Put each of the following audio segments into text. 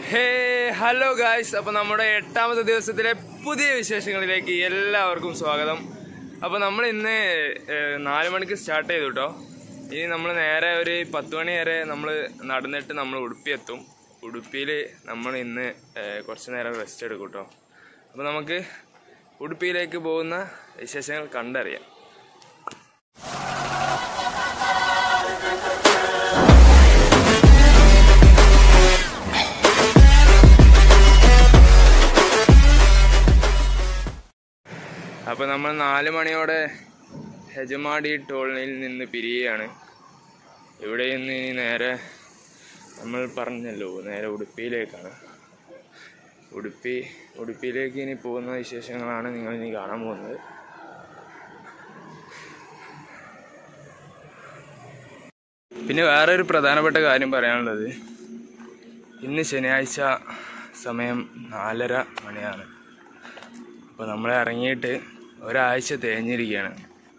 ഹേ hello guys അപ്പോൾ നമ്മുടെ എട്ടാമത്തെ ദിവസത്തിലെ പുതിയ വിശേഷങ്ങളിലേക്ക് എല്ലാവർക്കും സ്വാഗതം അപ്പോൾ നമ്മൾ ഇന്ന് ഏഹ്, നാല് മണിക്ക് സ്റ്റാർട്ട് ചെയ്തു കേട്ടോ ഇനി നമ്മൾ നേരെ ഒരു പത്ത് മണി വരെ നമ്മൾ നടന്നിട്ട് നമ്മൾ ഉടുപ്പി എത്തും ഉടുപ്പിയിൽ നമ്മൾ ഇന്ന് ഏഹ്, കുറച്ച് നേരം റെസ്റ്റ് എടുക്കും കേട്ടോ അപ്പോൾ നമുക്ക് ഉടുപ്പിയിലേക്ക് പോകുന്ന വിശേഷങ്ങൾ കണ്ടറിയാം അപ്പോൾ നമ്മൾ നാല് മണിയോടെ ഹെജമാടി ടോളിനിൽ നിന്ന് പിരിയുകയാണ് ഇവിടെ നിന്ന് ഇനി നേരെ നമ്മൾ പറഞ്ഞല്ലോ നേരെ ഉടുപ്പിയിലേക്കാണ് ഉടുപ്പി ഉടുപ്പിയിലേക്ക് ഇനി പോകുന്ന വിശേഷങ്ങളാണ് നിങ്ങൾ ഇനി കാണാൻ പോകുന്നത് പിന്നെ വേറെ ഒരു പ്രധാനപ്പെട്ട കാര്യം പറയാനുള്ളത് ഇന്ന് ശനിയാഴ്ച സമയം നാലര മണിയാണ് അപ്പോൾ നമ്മൾ ഇറങ്ങിയിട്ട് ഒരാഴ്ച തേഞ്ഞിരിക്കുകയാണ്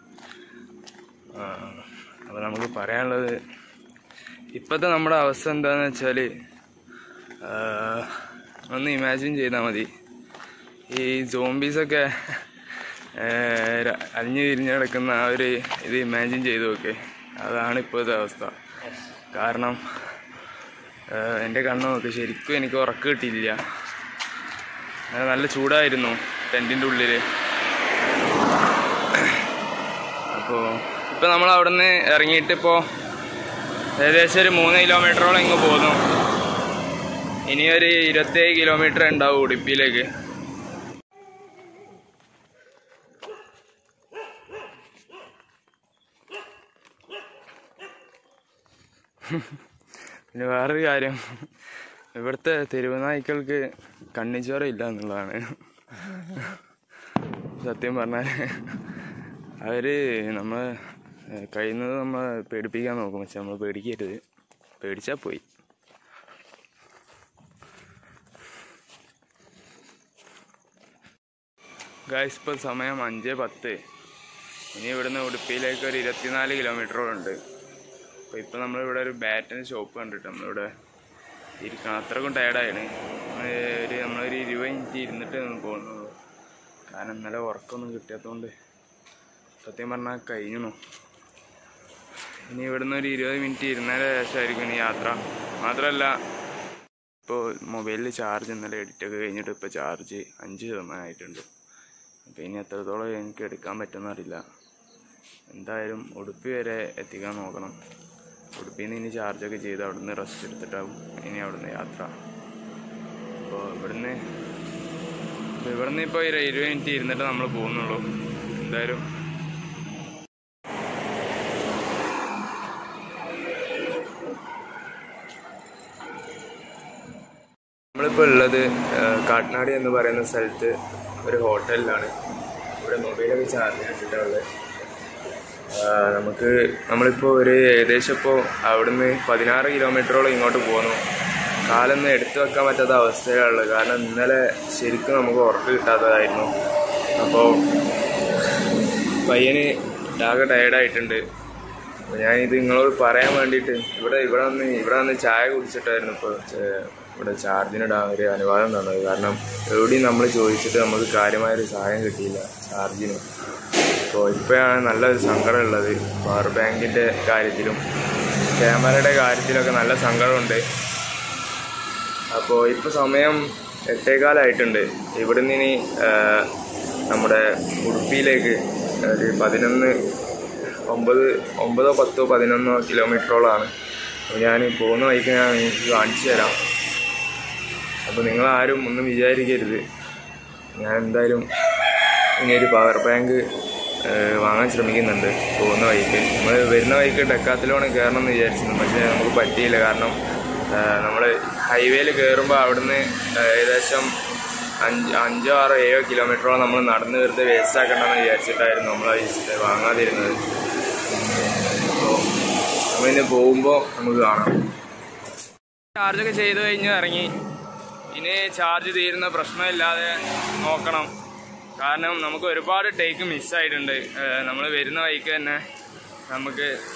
അപ്പോൾ നമുക്ക് പറയാനുള്ളത് ഇപ്പോഴത്തെ നമ്മുടെ അവസ്ഥ എന്താണെന്ന് വെച്ചാൽ ഒന്ന് ഇമാജിൻ ചെയ്താൽ മതി ഈ സോംബീസൊക്കെ അലിഞ്ഞു തിരിഞ്ഞ് കിടക്കുന്ന ആ ഒരു ഇത് ഇമാജിൻ ചെയ്തു നോക്കെ അതാണ് ഇപ്പോഴത്തെ അവസ്ഥ കാരണം ആഹ് എൻ്റെ കണ്ണ് നോക്ക് ശരിക്കും എനിക്ക് ഉറക്കം കിട്ടിയില്ല അങ്ങനെ നല്ല ചൂടായിരുന്നു ടെൻറ്റിൻ്റെ ഉള്ളിൽ അപ്പോൾ ഇപ്പോൾ നമ്മൾ അവിടെ നിന്ന് ഇറങ്ങിയിട്ട് ഇപ്പോൾ ഏകദേശം ഒരു മൂന്ന് കിലോമീറ്ററോളം ഇങ്ങ് പോന്നു ഇനി ഒരു ഇരുപത്തേഴ് കിലോമീറ്റർ ഉണ്ടാവും ഉടുപ്പിയിലേക്ക് പിന്നെ വേറൊരു കാര്യം ഇവിടുത്തെ തെരുവ് നായ്ക്കൾക്ക് കണ്ണിച്ചോര ഇല്ല എന്നുള്ളതാണ് സത്യം പറഞ്ഞാൽ അവര് നമ്മളെ ഏഹ്, കഴിയുന്നത് നമ്മളെ പേടിപ്പിക്കാൻ നോക്കും പക്ഷെ നമ്മൾ പേടിക്കരുത് പേടിച്ചാൽ പോയി ഗായ്സ് ഇപ്പോൾ സമയം അഞ്ച് പത്ത് ഇനി ഇവിടുന്ന് ഉടുപ്പിയിലേക്ക് ഒരു ഇരുപത്തിനാല് കിലോമീറ്ററോളുണ്ട് അപ്പോൾ ഇപ്പോൾ നമ്മളിവിടെ ഒരു ബാറ്റിൻ്റെ ഷോപ്പ് കണ്ടിട്ട് നമ്മളിവിടെ ഇരിക്കണം അത്രക്കും ടയർഡായാണ് ഒരു നമ്മളൊരു ഇരുപത് മിനിറ്റ് ഇരുന്നിട്ട് പോകുന്നുള്ളൂ കാരണം ഇന്നലെ ഉറക്കമൊന്നും കിട്ടാത്തതുകൊണ്ട് സത്യം പറഞ്ഞാൽ കഴിഞ്ഞു ഇനി ഇവിടുന്ന് ഒരു ഇരുപത് മിനിറ്റ് ഇരുന്നതിന് ശേഷമായിരിക്കും ഇനി യാത്ര മാത്രമല്ല ഇപ്പോൾ മൊബൈലിൽ ചാർജ് ഇന്നലെ എഡിറ്റൊക്കെ കഴിഞ്ഞിട്ട് ഇപ്പോൾ ചാർജ് അഞ്ച് ശതമാനമായിട്ടുണ്ട് അപ്പോൾ ഇനി എത്രത്തോളം എനിക്ക് എടുക്കാൻ പറ്റുമെന്ന് അറിയില്ല എന്തായാലും ഉടുപ്പി വരെ എത്തിക്കാൻ നോക്കണം ഉടുപ്പിയിൽ നിന്ന് ഇനി ചാർജൊക്കെ ചെയ്ത് അവിടുന്ന് റെസ്റ്റ് എടുത്തിട്ടാവും ഇനി അവിടുന്ന് യാത്ര അപ്പോൾ ഇവിടുന്ന് അപ്പോൾ ഇവിടുന്ന് ഇപ്പോൾ ഒരു ഇരുപത് മിനിറ്റ് ഇരുന്നിട്ട് നമ്മൾ പോകുന്നുള്ളൂ എന്തായാലും നമ്മളിപ്പോൾ ഉള്ളത് ഏഹ്, കാട്ട്നാടി എന്ന് പറയുന്ന സ്ഥലത്ത് ഒരു ഹോട്ടലിലാണ് ഇവിടെ മൊബൈലൊക്കെ ചാർജ് ചെയ്തിട്ടുള്ളത് നമുക്ക് നമ്മളിപ്പോൾ ഒരു ഏകദേശം ഇപ്പോൾ അവിടുന്ന് പതിനാറ് കിലോമീറ്ററോളം ഇങ്ങോട്ട് പോന്നു കാലൊന്നും എടുത്തു വെക്കാൻ പറ്റാത്ത അവസ്ഥയിലുള്ളത് കാരണം ഇന്നലെ ശരിക്കും നമുക്ക് ഉറപ്പ് കിട്ടാത്തതായിരുന്നു അപ്പോൾ പയ്യന് ആകെ ടയർഡായിട്ടുണ്ട് അപ്പോൾ ഞാനിത് നിങ്ങളോട് പറയാൻ വേണ്ടിയിട്ട് ഇവിടെ ഇവിടെ വന്ന് ഇവിടെ വന്ന് ചായ കുടിച്ചിട്ടായിരുന്നു ഇപ്പോൾ ചെ- ഇവിടെ ചാർജിനിടാൻ ഒരു അനുവാദം തന്നത് കാരണം എവിടെയും നമ്മൾ ചോദിച്ചിട്ട് നമുക്ക് കാര്യമായൊരു സഹായം കിട്ടിയില്ല ചാർജിന് അപ്പോൾ ഇപ്പോഴാണ് നല്ലൊരു സങ്കടമുള്ളത് പവർ ബാങ്കിൻ്റെ കാര്യത്തിലും ക്യാമറയുടെ കാര്യത്തിലൊക്കെ നല്ല സങ്കടമുണ്ട് അപ്പോൾ ഇപ്പോൾ സമയം എട്ടേകാലായിട്ടുണ്ട് ഇവിടുന്ന് ഇനി ആ, നമ്മുടെ ഉടുപ്പിയിലേക്ക് ഒരു പതിനൊന്ന് ഒമ്പത് ഒമ്പതോ പത്തോ പതിനൊന്നോ കിലോമീറ്ററോളാണ് അപ്പോൾ ഞാൻ പോകുന്ന വഴിക്ക് ഞാൻ നിങ്ങൾക്ക് കാണിച്ചു തരാം അപ്പോൾ നിങ്ങൾ ആരും ഒന്നും വിചാരിക്കരുത് ഞാൻ എന്തായാലും ഇനി ഒരു പവർ ബാങ്ക് ഏഹ്, വാങ്ങാൻ ശ്രമിക്കുന്നുണ്ട് പോകുന്ന വഴിക്ക് നമ്മൾ വരുന്ന വഴിക്ക് ഡെക്കാത്തിലോണ് കയറണം എന്ന് വിചാരിച്ചിരുന്നു പക്ഷേ നമുക്ക് പറ്റിയില്ല കാരണം നമ്മൾ ഹൈവേയിൽ കയറുമ്പോൾ അവിടുന്ന് ഏകദേശം അഞ്ച് അഞ്ചോ ആറോ ഏഴോ കിലോമീറ്ററോളം നമ്മൾ നടന്ന് വെറുതെ വേസ്റ്റ് ആക്കണമെന്ന് വിചാരിച്ചിട്ടായിരുന്നു നമ്മൾ അത് വാങ്ങാതിരുന്നത് അപ്പോൾ നമ്മളിന്ന് പോകുമ്പോൾ നമുക്ക് കാണാം ചാർജൊക്കെ ചെയ്ത് കഴിഞ്ഞ് ഇറങ്ങി ഇനി ചാർജ് തീരുന്ന പ്രശ്നമില്ലാതെ നോക്കണം കാരണം നമുക്ക് ഒരുപാട് ടേക്ക് മിസ്സായിട്ടുണ്ട് നമ്മൾ വരുന്ന വഴിക്ക് തന്നെ നമുക്ക്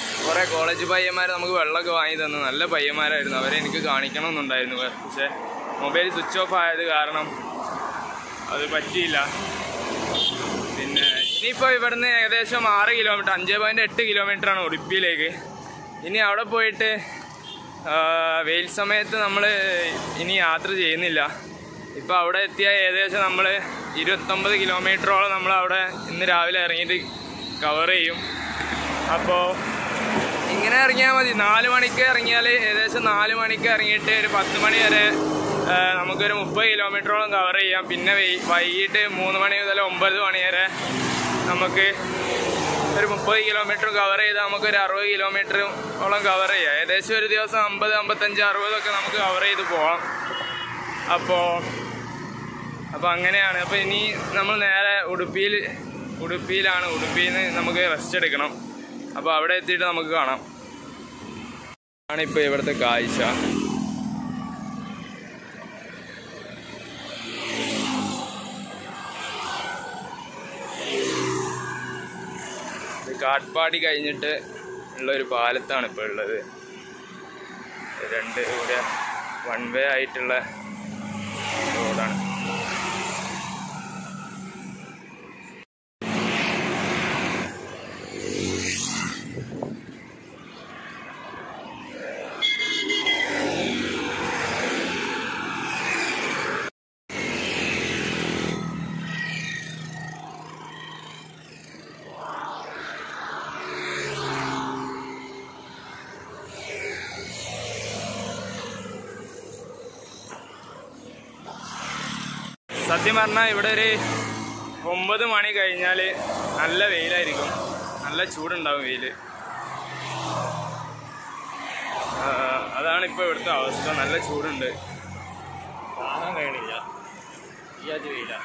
കുറേ കോളേജ് പയ്യന്മാർ നമുക്ക് വെള്ളമൊക്കെ വാങ്ങി തന്നു നല്ല പയ്യന്മാരായിരുന്നു അവരെ എനിക്ക് കാണിക്കണമെന്നുണ്ടായിരുന്നു പക്ഷേ മൊബൈൽ സ്വിച്ച് ഓഫ് ആയത് കാരണം അത് പറ്റിയില്ല പിന്നെ ഇനിയിപ്പോൾ ഇവിടുന്ന് ഏകദേശം ആറ് കിലോമീറ്റർ അഞ്ച് പോയിൻറ്റ് എട്ട് കിലോമീറ്ററാണ് ഉടുപ്പിയിലേക്ക് ഇനി അവിടെ പോയിട്ട് ആ, വെയിൽ സമയത്ത് നമ്മൾ ഇനി യാത്ര ചെയ്യുന്നില്ല ഇപ്പോൾ അവിടെ എത്തിയാൽ ഏകദേശം നമ്മൾ ഇരുപത്തൊമ്പത് കിലോമീറ്ററോളം നമ്മൾ അവിടെ ഇന്ന് രാവിലെ ഇറങ്ങിയിട്ട് കവർ ചെയ്യും അപ്പോൾ ഇങ്ങനെ ഇറങ്ങിയാൽ മതി നാല് മണിക്ക് ഇറങ്ങിയാൽ ഏകദേശം നാല് മണിക്ക് ഇറങ്ങിയിട്ട് ഒരു പത്ത് മണി വരെ ആ, നമുക്കൊരു മുപ്പത് കിലോമീറ്ററോളം കവർ ചെയ്യാം പിന്നെ വൈ- വൈകിട്ട് മൂന്ന് മണി മുതൽ ഒമ്പത് മണി വരെ നമുക്ക് ഒരു മുപ്പത് കിലോമീറ്റർ കവർ ചെയ്താൽ നമുക്ക് ഒരു അറുപത് കിലോമീറ്ററോളം കവർ ചെയ്യാം ഏകദേശം ഒരു ദിവസം അമ്പത് അമ്പത്തഞ്ച് അറുപതൊക്കെ നമുക്ക് കവർ ചെയ്ത് പോകാം അപ്പോൾ അപ്പോൾ അങ്ങനെയാണ് അപ്പോൾ ഇനി നമ്മൾ നേരെ ഉടുപ്പിയിൽ ഉടുപ്പിയിലാണ് ഉടുപ്പിയിൽ നിന്ന് നമുക്ക് റെസ്റ്റ് എടുക്കണം അപ്പോൾ അവിടെ എത്തിയിട്ട് നമുക്ക് കാണാം ആണ് ഇപ്പോൾ ഇവിടുത്തെ കാഴ്ച ഇത് കാട്ട്പാടി കഴിഞ്ഞിട്ട് ഉള്ള ഒരു പാലത്താണ് ഇപ്പോൾ ഉള്ളത് രണ്ട് കൂടെ വൺ വേ ആയിട്ടുള്ള റോഡാണ് സത്യം പറഞ്ഞാൽ ഇവിടെ ഒരു ഒമ്പത് മണി കഴിഞ്ഞാൽ നല്ല വെയിലായിരിക്കും നല്ല ചൂടുണ്ടാവും വെയിൽ അതാണ് ഇപ്പോൾ ഇവിടുത്തെ അവസ്ഥ നല്ല ചൂടുണ്ട് കാണാൻ കഴിയണില്ല ഈ ആഴ്ച വെയില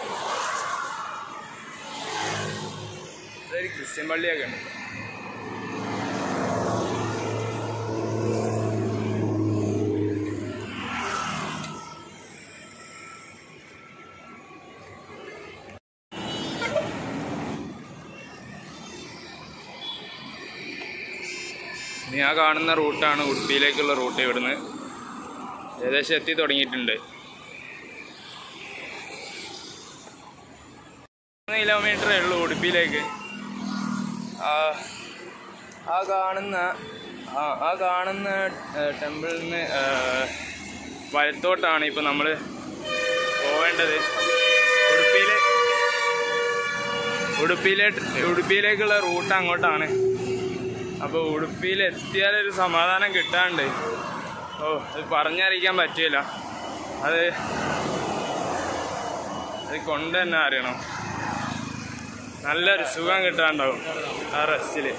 ഇതൊരു ക്രിസ്ത്യൻ പള്ളിയൊക്കെ ഉണ്ട് ഇനി ആ കാണുന്ന റൂട്ടാണ് ഉടുപ്പിയിലേക്കുള്ള റൂട്ട് ഇവിടുന്ന് ഏകദേശം എത്തി തുടങ്ങിയിട്ടുണ്ട് കിലോമീറ്ററേ ഉള്ളൂ ഉടുപ്പിയിലേക്ക് ആ ആ കാണുന്ന ആ ആ കാണുന്ന ടെമ്പിളിൽ നിന്ന് വലത്തോട്ടാണ് ഇപ്പം നമ്മൾ പോവേണ്ടത് ഉടുപ്പിയിലെ ഉടുപ്പിയിലെ ഉടുപ്പിയിലേക്കുള്ള റൂട്ട് അങ്ങോട്ടാണ് അപ്പോൾ ഉടുപ്പിയിൽ എത്തിയാലൊരു സമാധാനം കിട്ടാണ്ട് ഓ അത് പറഞ്ഞറിയിക്കാൻ പറ്റില്ല അത് അത് കൊണ്ട് തന്നെ അറിയണം നല്ലൊരു സുഖം കിട്ടാണ്ടാവും ആ റെസ്റ്റില്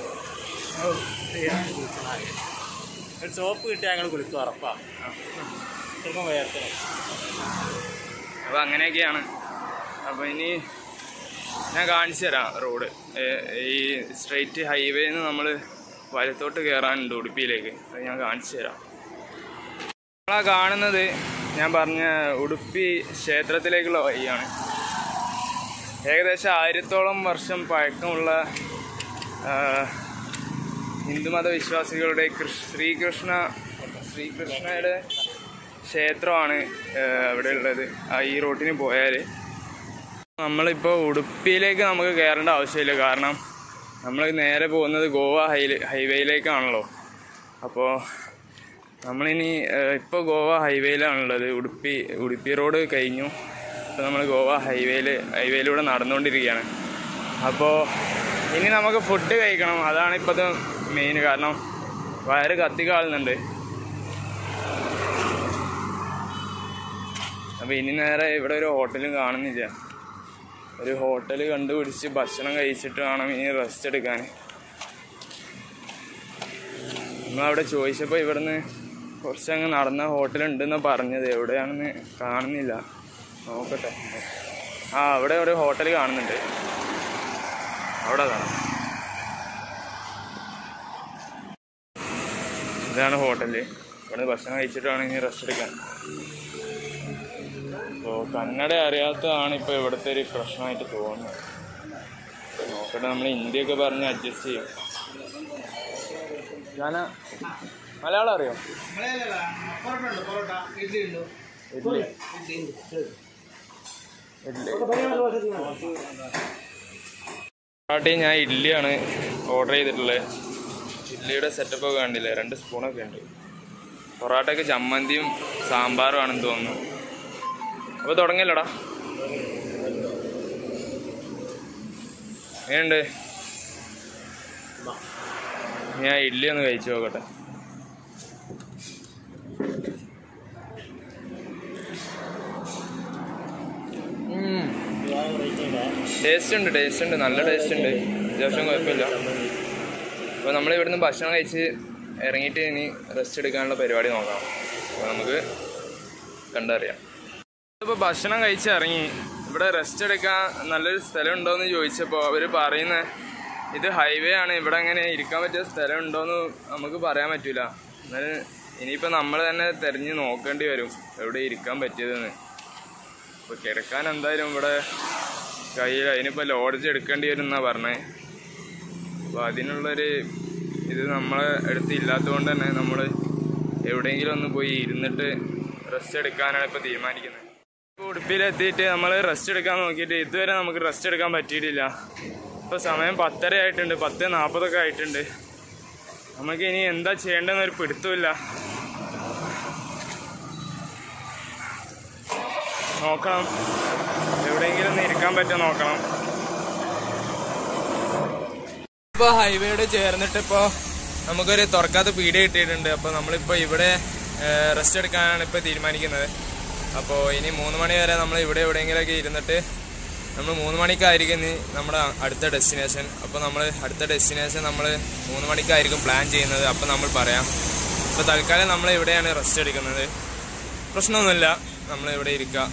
ഒരു സോപ്പ് കിട്ടിയാൽ ഞങ്ങൾ കുളിക്കും ഉറപ്പാ ചിലപ്പം വേർത്തണം അപ്പോൾ അങ്ങനെയൊക്കെയാണ് അപ്പോൾ ഇനി ഞാൻ കാണിച്ചു തരാം റോഡ് ഈ സ്ട്രെയിറ്റ് ഹൈവേന്ന് നമ്മൾ വലത്തോട്ട് കയറാനുണ്ട് ഉടുപ്പിയിലേക്ക് അത് ഞാൻ കാണിച്ചു തരാം നമ്മളാ കാണുന്നത് ഞാൻ പറഞ്ഞ ഉടുപ്പി ക്ഷേത്രത്തിലേക്കുള്ള വഴിയാണ് ഏകദേശം ആയിരത്തോളം വർഷം പഴക്കമുള്ള ആ, ഹിന്ദുമത വിശ്വാസികളുടെ കൃഷ് ശ്രീകൃഷ്ണ ശ്രീകൃഷ്ണയുടെ ക്ഷേത്രമാണ് ആ, അവിടെ ഉള്ളത് ആ ഈ റൂട്ടിന് പോയാൽ നമ്മളിപ്പോൾ ഉടുപ്പിയിലേക്ക് നമുക്ക് കയറേണ്ട ആവശ്യമില്ല കാരണം നമ്മൾ നേരെ പോകുന്നത് ഗോവ ഹൈ ഹൈവേയിലേക്കാണല്ലോ അപ്പോൾ നമ്മളിനി ഇപ്പോൾ ഗോവ ഹൈവേയിലാണുള്ളത് ഉടുപ്പി ഉടുപ്പി റോഡ് കഴിഞ്ഞു ഇപ്പോൾ നമ്മൾ ഗോവ ഹൈവേയിൽ ഹൈവേയിലൂടെ നടന്നുകൊണ്ടിരിക്കുകയാണ് അപ്പോൾ ഇനി നമുക്ക് ഫുഡ് കഴിക്കണം അതാണ് ഇപ്പോഴത്തെ മെയിൻ കാരണം വയറ് കത്തിക്കാളുന്നുണ്ട് അപ്പോൾ ഇനി നേരെ ഇവിടെ ഒരു ഹോട്ടലും കാണുന്നില്ല ഒരു ഹോട്ടൽ കണ്ടുപിടിച്ച് ഭക്ഷണം കഴിച്ചിട്ട് വേണം ഇനി റെസ്റ്റ് എടുക്കാൻ നമ്മളവിടെ ചോദിച്ചപ്പോൾ ഇവിടുന്ന് കുറച്ചങ്ങ് നടന്ന ഹോട്ടലുണ്ടെന്ന് പറഞ്ഞത് എവിടെയാണെന്ന് കാണുന്നില്ല നോക്കട്ടെ ആ അവിടെ ഒരു ഹോട്ടൽ കാണുന്നുണ്ട് അവിടെ കാണാം ഇതാണ് ഹോട്ടല് ഇവിടുന്ന് ഭക്ഷണം കഴിച്ചിട്ട് വേണം ഇനി റെസ്റ്റ് എടുക്കാൻ അപ്പോൾ കന്നഡ അറിയാത്തതാണ് ഇപ്പോൾ ഇവിടുത്തെ ഒരു പ്രശ്നമായിട്ട് തോന്നുന്നത് നോക്കട്ടെ നമ്മൾ ഹിന്ദിയൊക്കെ പറഞ്ഞ് അഡ്ജസ്റ്റ് ചെയ്യും ഞാൻ മലയാളം അറിയോ പൊറോട്ട ഉണ്ട് പൊറോട്ട ഇഡ്ഡലി ഉണ്ട് ഇഡ്ഡലി ഇഡ്ഡലി ഉണ്ട് ഇഡ്ഡലി പൊറോട്ടയും ഞാൻ ഇഡ്ഡലിയാണ് ഓർഡർ ചെയ്തിട്ടുള്ളത് ഇഡ്ഡലിയുടെ സെറ്റപ്പ് ഒക്കെ കണ്ടില്ലേ രണ്ട് സ്പൂണൊക്കെ ഉണ്ട് പൊറോട്ടയ്ക്ക് ചമ്മന്തിയും സാമ്പാറും ആണെന്ന് തോന്നുന്നു അപ്പോൾ തുടങ്ങില്ലടാ എങ്ങനെയുണ്ട് ഞാൻ ഇഡ്ഡലി ഒന്ന് കഴിച്ചു നോക്കട്ടെ ടേസ്റ്റ് ഉണ്ട് ടേസ്റ്റ് ഉണ്ട് നല്ല ടേസ്റ്റ് ഉണ്ട് അത്യാവശ്യം കുഴപ്പമില്ല അപ്പോൾ നമ്മൾ ഇവിടുന്ന് ഭക്ഷണം കഴിച്ച് ഇറങ്ങിയിട്ട് ഇനി റെസ്റ്റ് എടുക്കാനുള്ള പരിപാടി നോക്കാം അപ്പോൾ നമുക്ക് കണ്ടറിയാം ഇപ്പോൾ ഭക്ഷണം കഴിച്ച് ഇറങ്ങി ഇവിടെ റെസ്റ്റ് എടുക്കാൻ നല്ലൊരു സ്ഥലം ഉണ്ടോയെന്ന് ചോദിച്ചപ്പോൾ അവർ പറയുന്നത് ഇത് ഹൈവേ ആണ് ഇവിടെ അങ്ങനെ ഇരിക്കാൻ പറ്റിയ സ്ഥലം ഉണ്ടോയെന്ന് നമുക്ക് പറയാൻ പറ്റില്ല എന്നാലും ഇനിയിപ്പോൾ നമ്മൾ തന്നെ തിരഞ്ഞ് നോക്കേണ്ടി വരും എവിടെ ഇരിക്കാൻ പറ്റിയതെന്ന് അപ്പോൾ കിടക്കാൻ എന്തായാലും ഇവിടെ കയ്യിൽ അതിനിപ്പോൾ ലോഡ്ജ് എടുക്കേണ്ടി വരും എന്നാണ് പറഞ്ഞത് അപ്പോൾ അതിനുള്ളൊരു ഇത് നമ്മളെ അടുത്ത് ഇല്ലാത്തതുകൊണ്ട് തന്നെ നമ്മൾ എവിടെയെങ്കിലും ഒന്ന് പോയി ഇരുന്നിട്ട് റെസ്റ്റ് എടുക്കാനാണ് ഇപ്പോൾ തീരുമാനിക്കുന്നത് ഇപ്പോൾ ഉടുപ്പിയിലെത്തിയിട്ട് നമ്മൾ റെസ്റ്റ് എടുക്കാൻ നോക്കിയിട്ട് ഇതുവരെ നമുക്ക് റെസ്റ്റ് എടുക്കാൻ പറ്റിയിട്ടില്ല ഇപ്പോൾ സമയം പത്തര ആയിട്ടുണ്ട് പത്ത് നാൽപ്പതൊക്കെ ആയിട്ടുണ്ട് നമുക്ക് ഇനി എന്താ ചെയ്യേണ്ടതെന്ന് ഒരു പിടുത്തമില്ല നോക്കണം എവിടെയെങ്കിലും ഒന്ന് ഇരിക്കാൻ പറ്റുമോ നോക്കണം ഇപ്പോൾ ഹൈവേയോട് ചേർന്നിട്ട് ഇപ്പോൾ നമുക്കൊരു തുറക്കാത്ത പീടിയ കിട്ടിയിട്ടുണ്ട് അപ്പോൾ നമ്മളിപ്പോൾ ഇവിടെ റെസ്റ്റ് എടുക്കാനാണ് ഇപ്പോൾ തീരുമാനിക്കുന്നത് അപ്പോൾ ഇനി മൂന്ന് മണി വരെ നമ്മൾ ഇവിടെ എവിടെയെങ്കിലുമൊക്കെ ഇരുന്നിട്ട് നമ്മൾ മൂന്ന് മണിക്കായിരിക്കും ഇനി നമ്മുടെ അടുത്ത ഡെസ്റ്റിനേഷൻ അപ്പോൾ നമ്മൾ അടുത്ത ഡെസ്റ്റിനേഷൻ നമ്മൾ മൂന്ന് മണിക്കായിരിക്കും പ്ലാൻ ചെയ്യുന്നത് അപ്പോൾ നമ്മൾ പറയാം ഇപ്പോൾ തൽക്കാലം നമ്മൾ ഇവിടെയാണ് റെസ്റ്റ് എടുക്കുന്നത് പ്രശ്നമൊന്നുമില്ല നമ്മൾ ഇവിടെ ഇരിക്കുക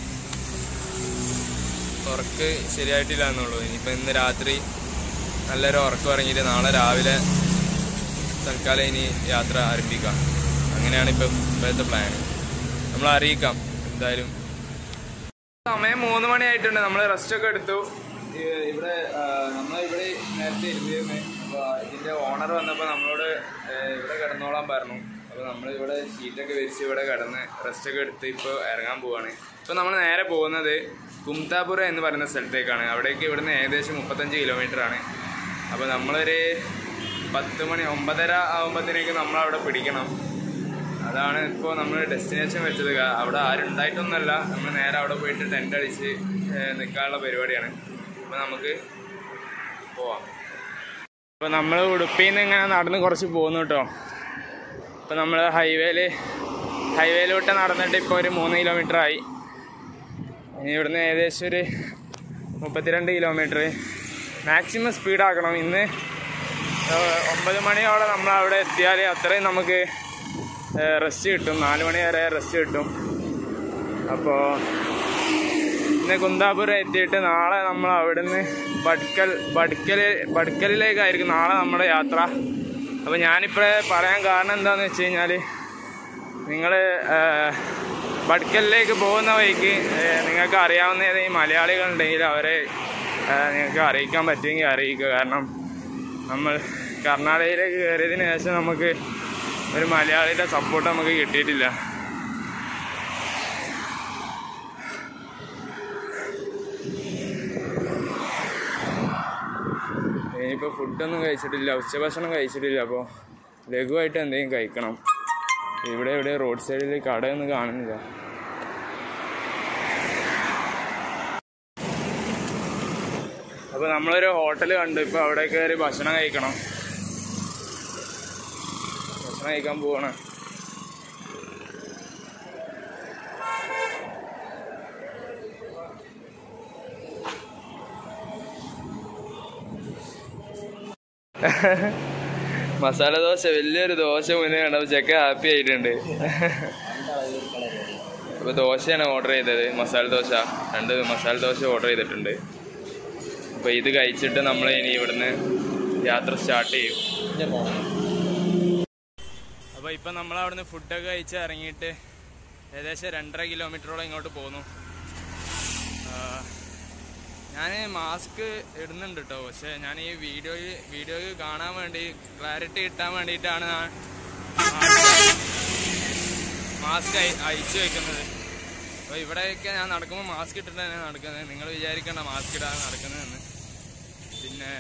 ഉറക്ക് ശരിയായിട്ടില്ല എന്നുള്ളൂ ഇനിയിപ്പോൾ ഇന്ന് രാത്രി നല്ലൊരു ഉറക്കം ഇറങ്ങിയിട്ട് നാളെ രാവിലെ തൽക്കാലം ഇനി യാത്ര ആരംഭിക്കാം അങ്ങനെയാണ് ഇപ്പോൾ ഇപ്പോഴത്തെ പ്ലാൻ നമ്മൾ അറിയിക്കാം എന്തായാലും സമയം മൂന്ന് മണിയായിട്ടുണ്ട് നമ്മൾ റെസ്റ്റ് ഒക്കെ എടുത്തു ഈ- ഇവിടെ നമ്മൾ ഇവിടെ നേരത്തെ ഇരുന്നിരുന്നു അപ്പോൾ ഇതിൻ്റെ ഓണർ വന്നപ്പോൾ നമ്മളോട് ആ, ഇവിടെ കിടന്നോളാൻ പറഞ്ഞു അപ്പോൾ നമ്മൾ ഇവിടെ ഷീറ്റൊക്കെ വിരിച്ച് ഇവിടെ കിടന്ന് റെസ്റ്റ് ഒക്കെ എടുത്ത് ഇപ്പോൾ ഇറങ്ങാൻ പോവാണ് ഇപ്പോൾ നമ്മൾ നേരെ പോകുന്നത് കുംതാപുര എന്ന് പറയുന്ന സ്ഥലത്തേക്കാണ് അവിടേക്ക് ഇവിടുന്ന് ഏകദേശം മുപ്പത്തഞ്ച് കിലോമീറ്റർ ആണ് അപ്പോൾ നമ്മളൊരു പത്ത് മണി ഒമ്പതര ആകുമ്പോഴത്തേക്ക് നമ്മൾ അവിടെ പിടിക്കണം അതാണ് ഇപ്പോൾ നമ്മൾ ഡെസ്റ്റിനേഷൻ വെച്ചത് കാ- അവിടെ ആരും ഉണ്ടായിട്ടൊന്നുമല്ല നമ്മൾ നേരെ അവിടെ പോയിട്ട് ടെൻ്റ് അടിച്ച് ഏഹ്, നിൽക്കാനുള്ള പരിപാടിയാണ് അപ്പോൾ നമുക്ക് പോവാം അപ്പോൾ നമ്മൾ ഉടുപ്പിയിൽ നിന്ന് ഇങ്ങനെ നടന്ന് കുറച്ച് പോകുന്നു കേട്ടോ ഇപ്പോൾ നമ്മൾ ഹൈവേയിൽ ഹൈവേയിലോട്ട് നടന്നിട്ട് ഇപ്പോൾ ഒരു മൂന്ന് കിലോമീറ്റർ ആയി ഇനി ഇവിടുന്ന് ഏകദേശം ഒരു മുപ്പത്തിരണ്ട് കിലോമീറ്റർ മാക്സിമം സ്പീഡാക്കണം ഇന്ന് ഏഹ്, ഒമ്പത് മണിയോടെ നമ്മൾ അവിടെ എത്തിയാൽ അത്രയും നമുക്ക് റെസ്റ്റ് കിട്ടും നാല് മണി വരെ റെസ്റ്റ് കിട്ടും അപ്പോൾ ഇന്ന് കുന്താപുരം എത്തിയിട്ട് നാളെ നമ്മൾ അവിടുന്ന് ബഡ്ക്കൽ ബഡ്ക്കൽ ബഡ്ക്കലിലേക്കായിരിക്കും നാളെ നമ്മുടെ യാത്ര അപ്പോൾ ഞാനിപ്പോഴേ പറയാൻ കാരണം എന്താണെന്ന് വെച്ച് കഴിഞ്ഞാൽ നിങ്ങൾ ബഡ്ക്കലിലേക്ക് പോകുന്ന വഴിക്ക് ഏഹ്, നിങ്ങൾക്ക് അറിയാവുന്ന ഏതെങ്കിലും മലയാളികളുണ്ടെങ്കിൽ അവരെ ഏഹ്, നിങ്ങൾക്ക് അറിയിക്കാൻ പറ്റുമെങ്കിൽ അറിയിക്കുക കാരണം നമ്മൾ കർണാടകയിലേക്ക് കയറിയതിന് ശേഷം നമുക്ക് ഒരു മലയാളിയുടെ സപ്പോർട്ട് നമുക്ക് കിട്ടിയിട്ടില്ല ഇനിയിപ്പോൾ ഫുഡൊന്നും കഴിച്ചിട്ടില്ല ഉച്ചഭക്ഷണം കഴിച്ചിട്ടില്ല അപ്പോൾ ലഘുവായിട്ട് എന്തെങ്കിലും കഴിക്കണം ഇവിടെ ഇവിടെ റോഡ് സൈഡിൽ കടയൊന്നും കാണുന്നില്ല അപ്പോൾ നമ്മളൊരു ഹോട്ടൽ കണ്ടു ഇപ്പോൾ അവിടെ കയറി ഭക്ഷണം കഴിക്കണം ഭക്ഷണം കഴിക്കാൻ പോവാണ് മസാല ദോശ വലിയൊരു ദോശ മുന്നേ കണ്ടപ്പോൾ ചെക്ക ഹാപ്പി ആയിട്ടുണ്ട് അപ്പോൾ ദോശയാണ് ഓർഡർ ചെയ്തത് മസാല ദോശ രണ്ട് മസാല ദോശ ഓർഡർ ചെയ്തിട്ടുണ്ട് അപ്പോൾ ഇത് കഴിച്ചിട്ട് നമ്മൾ ഇനി ഇവിടുന്ന് യാത്ര സ്റ്റാർട്ട് ചെയ്യും അപ്പോൾ ഇപ്പം നമ്മൾ അവിടുന്ന് ഫുഡൊക്കെ കഴിച്ച് ഇറങ്ങിയിട്ട് ഏകദേശം രണ്ടര കിലോമീറ്ററോളം ഇങ്ങോട്ട് പോന്നു ഞാൻ മാസ്ക് ഇടുന്നുണ്ട് കേട്ടോ പക്ഷെ ഞാൻ ഈ വീഡിയോയിൽ വീഡിയോയിൽ കാണാൻ വേണ്ടി ക്ലാരിറ്റി കിട്ടാൻ വേണ്ടിയിട്ടാണ് ഞാൻ മാസ്ക് അയച്ചു വെക്കുന്നത് അപ്പോൾ ഇവിടെയൊക്കെ ഞാൻ നടക്കുമ്പോൾ മാസ്ക് ഇട്ടിട്ട് തന്നെ നടക്കുന്നത് നിങ്ങൾ വിചാരിക്കേണ്ട മാസ്ക് ഇടാതെ നടക്കുന്നതെന്ന് പിന്നെ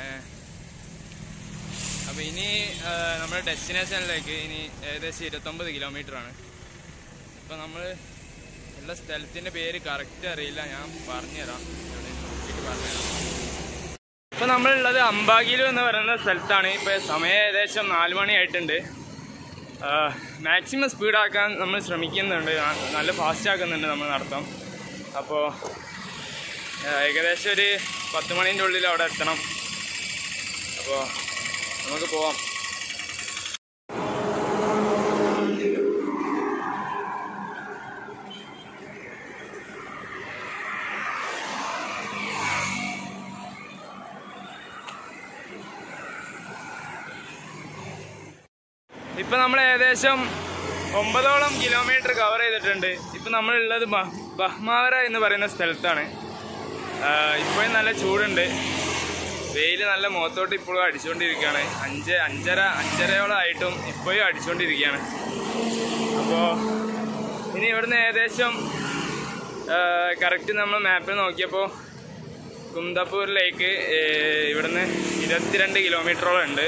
അപ്പോൾ ഇനി ആ, നമ്മുടെ ഡെസ്റ്റിനേഷനിലേക്ക് ഇനി ഏകദേശം ഇരുപത്തൊമ്പത് കിലോമീറ്റർ ആണ് അപ്പോൾ നമ്മൾ ഉള്ള സ്ഥലത്തിൻ്റെ പേര് കറക്റ്റ് അറിയില്ല ഞാൻ പറഞ്ഞുതരാം ഇവിടെ നോക്കിയിട്ട് പറഞ്ഞുതരാം ഇപ്പോൾ നമ്മളുള്ളത് അമ്പാകിലു എന്ന് പറയുന്ന സ്ഥലത്താണ് ഇപ്പോൾ സമയം ഏകദേശം നാല് മണി ആയിട്ടുണ്ട് മാക്സിമം സ്പീഡാക്കാൻ നമ്മൾ ശ്രമിക്കുന്നുണ്ട് ആ, നല്ല ഫാസ്റ്റ് ആക്കുന്നുണ്ട് നമ്മൾ നടത്തം അപ്പോൾ ഏകദേശം ഒരു പത്ത് മണീൻ്റെ ഉള്ളിൽ അവിടെ എത്തണം അപ്പോൾ നമുക്ക് പോവാം ഇപ്പൊ നമ്മൾ ഏകദേശം ഒമ്പതോളം കിലോമീറ്റർ കവർ ചെയ്തിട്ടുണ്ട് ഇപ്പൊ നമ്മളുള്ളത് ബഹ്- ബഹ്മാവര എന്ന് പറയുന്ന സ്ഥലത്താണ് ഇപ്പോഴും നല്ല ചൂടുണ്ട് വെയിൽ നല്ല മുഖത്തോട്ട് ഇപ്പോഴും അടിച്ചുകൊണ്ടിരിക്കുകയാണ് അഞ്ച് അഞ്ചര അഞ്ചരയോളം ആയിട്ടും ഇപ്പോഴും അടിച്ചുകൊണ്ടിരിക്കുകയാണ് അപ്പോൾ ഇനി ഇവിടുന്ന് ഏകദേശം കറക്റ്റ് നമ്മൾ മാപ്പിൽ നോക്കിയപ്പോൾ കുന്തപ്പൂരിലേക്ക് ഏഹ്, ഇവിടുന്ന് ഇരുപത്തിരണ്ട് കിലോമീറ്ററോളം ഉണ്ട്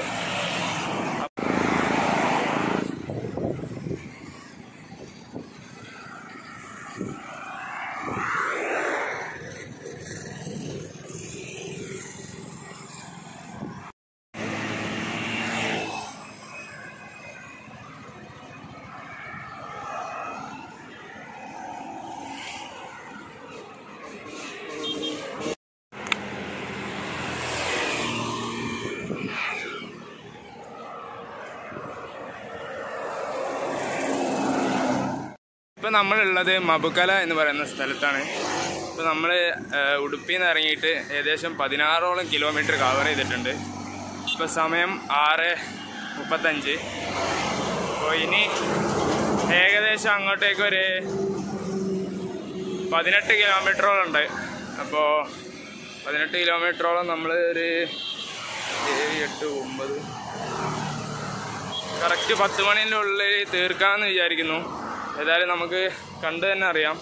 ഇപ്പൊ നമ്മളുള്ളത് മബുക്കല എന്ന് പറയുന്ന സ്ഥലത്താണ് ഇപ്പൊ നമ്മൾ ഉടുപ്പിയിൽ നിന്ന് ഇറങ്ങിയിട്ട് ഏകദേശം പതിനാറോളം കിലോമീറ്റർ കവർ ചെയ്തിട്ടുണ്ട് ഇപ്പൊ സമയം ആറ് മുപ്പത്തഞ്ച് അപ്പോൾ ഇനി ഏകദേശം അങ്ങോട്ടേക്ക് ഒരു പതിനെട്ട് കിലോമീറ്ററോളം ഉണ്ട് അപ്പോൾ പതിനെട്ട് കിലോമീറ്ററോളം നമ്മൾ ഒരു ഏഴ് എട്ട് ഒമ്പത് കറക്റ്റ് പത്ത് മണീൻ്റെ ഉള്ളിൽ തീർക്കാമെന്ന് വിചാരിക്കുന്നു ഏതായാലും നമുക്ക് കണ്ടു തന്നെ അറിയാം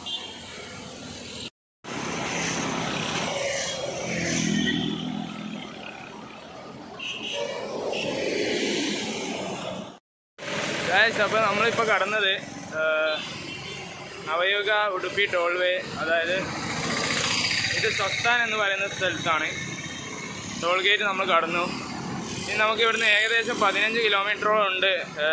ഗായ്സ് അപ്പോൾ നമ്മളിപ്പോൾ കടന്നത് ആ, നവയുഗ ഉടുപ്പി ടോൾവേ അതായത് ഇത് സ്വസ്ഥാൻ എന്ന് പറയുന്ന സ്ഥലത്താണ് ടോൾ ഗേറ്റ് നമ്മൾ കടന്നു ഇനി നമുക്ക് ഇവിടുന്ന് ഏകദേശം പതിനഞ്ച് കിലോമീറ്ററോളം ഉണ്ട് ആ,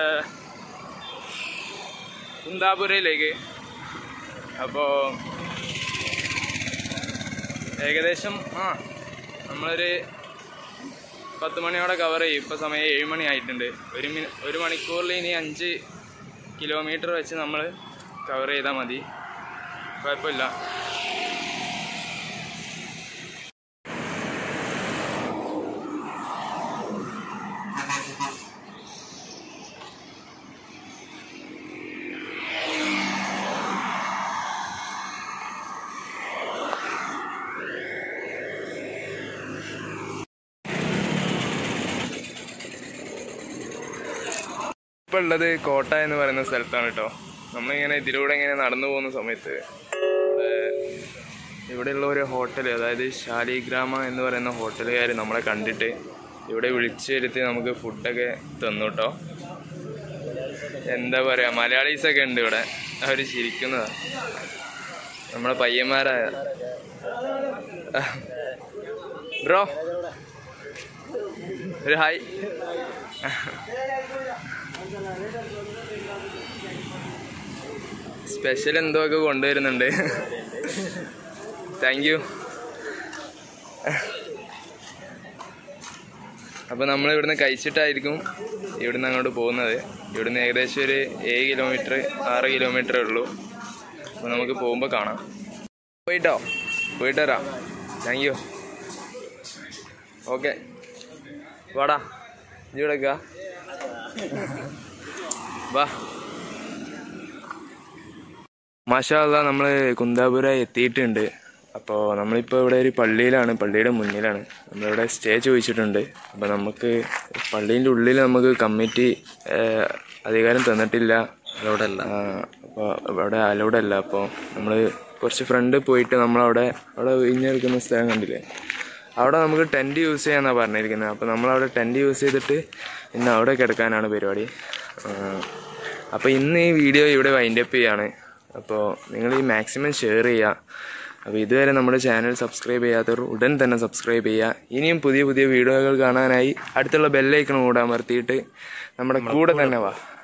കുന്താപുരയിലേക്ക് അപ്പോൾ ഏകദേശം ആ നമ്മളൊരു പത്ത് മണിയോടെ കവർ ചെയ്യും ഇപ്പോൾ സമയം ഏഴ് മണി ആയിട്ടുണ്ട് ഒരു മിനി ഒരു മണിക്കൂറിൽ ഇനി അഞ്ച് കിലോമീറ്റർ വെച്ച് നമ്മൾ കവർ ചെയ്താൽ മതി കുഴപ്പമില്ല ഇപ്പോൾ ഉള്ളത് കോട്ട എന്ന് പറയുന്ന സ്ഥലത്താണ് കേട്ടോ നമ്മളിങ്ങനെ ഇതിലൂടെ ഇങ്ങനെ നടന്നു പോകുന്ന സമയത്ത് ഇവിടെ ഇവിടെയുള്ള ഒരു ഹോട്ടൽ അതായത് ശാലിഗ്രാമ എന്ന് പറയുന്ന ഹോട്ടലുകാർ നമ്മളെ കണ്ടിട്ട് ഇവിടെ വിളിച്ചു വരുത്തി നമുക്ക് ഫുഡൊക്കെ തന്നു കേട്ടോ എന്താ പറയുക മലയാളീസൊക്കെ ഉണ്ട് ഇവിടെ അവർ ചിരിക്കുന്നതാ നമ്മളെ പയ്യന്മാരായ ബ്രോ ഒരു ഹായ് സ്പെഷ്യൽ എന്തോ ഒക്കെ കൊണ്ടുവരുന്നുണ്ട് താങ്ക് യു അപ്പോൾ നമ്മൾ ഇവിടുന്ന് കഴിച്ചിട്ടായിരിക്കും ഇവിടുന്ന് അങ്ങോട്ട് പോകുന്നത് ഇവിടുന്ന് ഏകദേശം ഒരു ഏഴ് കിലോമീറ്റർ ആറ് കിലോമീറ്ററേ ഉള്ളൂ അപ്പോൾ നമുക്ക് പോകുമ്പോൾ കാണാം പോയിട്ടോ പോയിട്ട് വരാം താങ്ക് യു ഓക്കെ വാടാ ഇജ്ജ് ഇവിടെ നിക്കാ? വാ മാഷാല്ല നമ്മൾ കുന്താപുര എത്തിയിട്ടുണ്ട് അപ്പോൾ നമ്മളിപ്പോൾ ഇവിടെ ഒരു പള്ളിയിലാണ് പള്ളിയുടെ മുന്നിലാണ് നമ്മളിവിടെ സ്റ്റേ ചോദിച്ചിട്ടുണ്ട് അപ്പോൾ നമുക്ക് പള്ളീൻ്റെ ഉള്ളിൽ നമുക്ക് കമ്മിറ്റി ഏഹ്, അധികാരം തന്നിട്ടില്ല അതോടല്ല അപ്പോൾ അവിടെ അലൗഡ് അല്ല അപ്പോൾ നമ്മൾ കുറച്ച് ഫ്രണ്ട് പോയിട്ട് നമ്മളവിടെ അവിടെ ഒഴിഞ്ഞെടുക്കുന്ന സ്ഥലം കണ്ടില്ലേ അവിടെ നമുക്ക് ടെൻറ്റ് യൂസ് ചെയ്യാന്നാണ് പറഞ്ഞിരിക്കുന്നത് അപ്പോൾ നമ്മളവിടെ ടെൻറ്റ് യൂസ് ചെയ്തിട്ട് ഇന്ന് അവിടെ കിടക്കാനാണ് പരിപാടി അപ്പോൾ ഇന്ന് ഈ വീഡിയോ ഇവിടെ വൈൻഡപ്പ് ചെയ്യാണ് അപ്പോൾ നിങ്ങൾ ഈ മാക്സിമം ഷെയർ ചെയ്യുക അപ്പോൾ ഇതുവരെ നമ്മുടെ ചാനൽ സബ്സ്ക്രൈബ് ചെയ്യാത്തവർ ഉടൻ തന്നെ സബ്സ്ക്രൈബ് ചെയ്യുക ഇനിയും പുതിയ പുതിയ വീഡിയോകൾ കാണാനായി അടുത്തുള്ള ബെല്ലൈക്കൺ കൂടെ അമർത്തിയിട്ട് നമ്മുടെ കൂടെ തന്നെ വാ